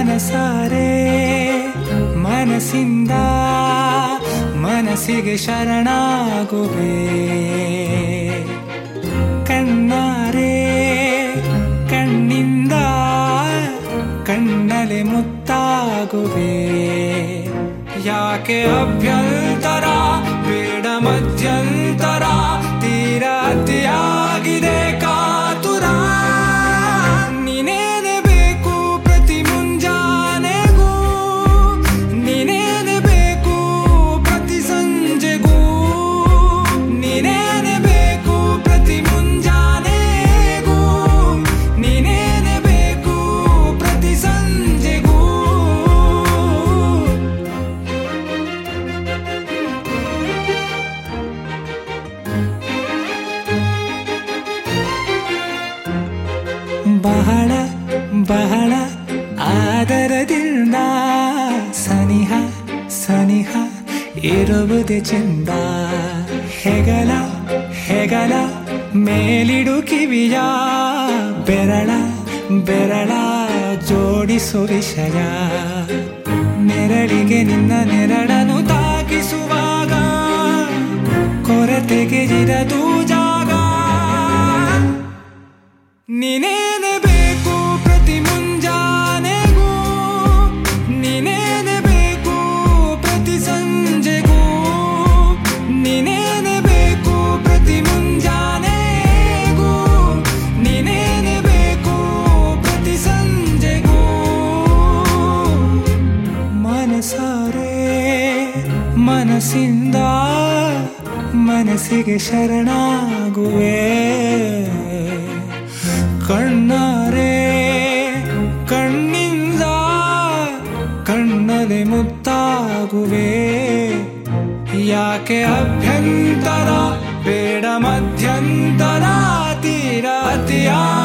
ಮನಸಾರೆ ಮನಸ್ಸಿಂದ ಮನಸ್ಸಿಗೆ ಶರಣಾಗುವೆ ಕಣ್ಣಾರೆ ಕಣ್ಣಿಂದ ಕಣ್ಣಲೆ ಮುತ್ತಾಗುವೆ ಯಾಕೆ ಅಭ್ಯಂತರ ಬೇಡ ಮಧ್ಯಂತರ ತೀರ ಅತಿಯಾಗಿದೆ ಕಾತುರ ನೀನೇನೆ ಬೇಕು ಪ್ರತಿ ಮುಂಜಾನೆಗೂ ನೀನೇನೆ ಬೇಕು ಪ್ರತಿ ಸಂಜೆಗೂ ನೀನೇನೆ ಬೇಕು ಪ್ರತಿ ಮುಂಜಾನೆಗೂ ನೀನೇನೆ ಬೇಕು ಪ್ರತಿ ಸಂಜೆಗೂ ಬಹಳ ಬಹಳ ಆದರದಿಂದ ಸನಿಹ ಸನಿಹ ಇರುವುದೇ ಚಂದ ಹೆಗಲ ಹೆಗಲ ಮೇಲಿಡು ಕಿವಿಯ ಬೆರಳ ಬೆರಳ ಜೋಡಿಸು ವಿಷಯ ನೆರಳಿಗೆ ನಿನ್ನ ನೆರಳನ್ನು ತಾಕಿಸುವಾಗ ಕೊರತೆಗೆ ಇರದು ಜಾಗ ನೀನೇನೆ ಬೇಕು ಪ್ರತಿ ಮುಂಜಾನೆಗೂ ನೀನೇನೆ ಬೇಕು ಪ್ರತಿ ಸಂಜೆಗೂ ನೀನೇನೆ ಬೇಕು ಪ್ರತಿ ಮುಂಜಾನೆಗೂ ನೀನೇನೆ ಬೇಕು ಪ್ರತಿ ಸಂಜೆಗೂ ಮನಸಾರೆ ಮನಸ್ಸಿಂದ ಮನಸ್ಸಿಗೆ ಶರಣಾಗುವೆ ಕಣ್ಣಾರೆ ಕಣ್ಣಿಂದ ಕಣ್ಣಲೆ ಮುತ್ತಾಗುವೆ ಯಾಕೆ ಅಭ್ಯಂತರ ಬೇಡ ಮಧ್ಯಂತರ ತೀರ ಅತಿಯ